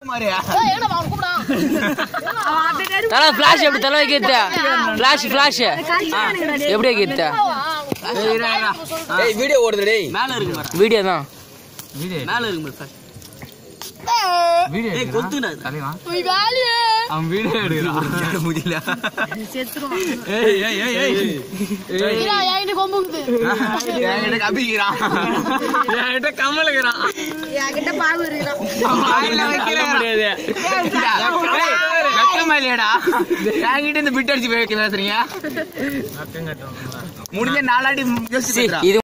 தல ஃபிளாஷ் எப்படி தலை வைக்கிறது ஃபிளாஷ் ஃபிளாஷ் எப்படி வைக்கிறது ஏய் வீடியோ ஓடுது டேய் மேல இருக்கு பாரு. வீடியோ தான் மேல இருக்கு பாரு flash. வீடியோ ஏய் கொத்துடா தலைவா அவன் வீடியோ எடுக்கிறான் முடியல ஏய் ஏய் ஏய் ஏய் என்கிட்ட கபிக்கிறான் என்கிட்ட கமலுக்குறான் வாயில வைக்கிறேன். ஏய், வெக்கமா இல்லையாடா என்கிட்ட இந்த பிட் அடிச்சு பேசுறீங்க முடிஞ்ச நாலாட்டி யோசிச்சு இது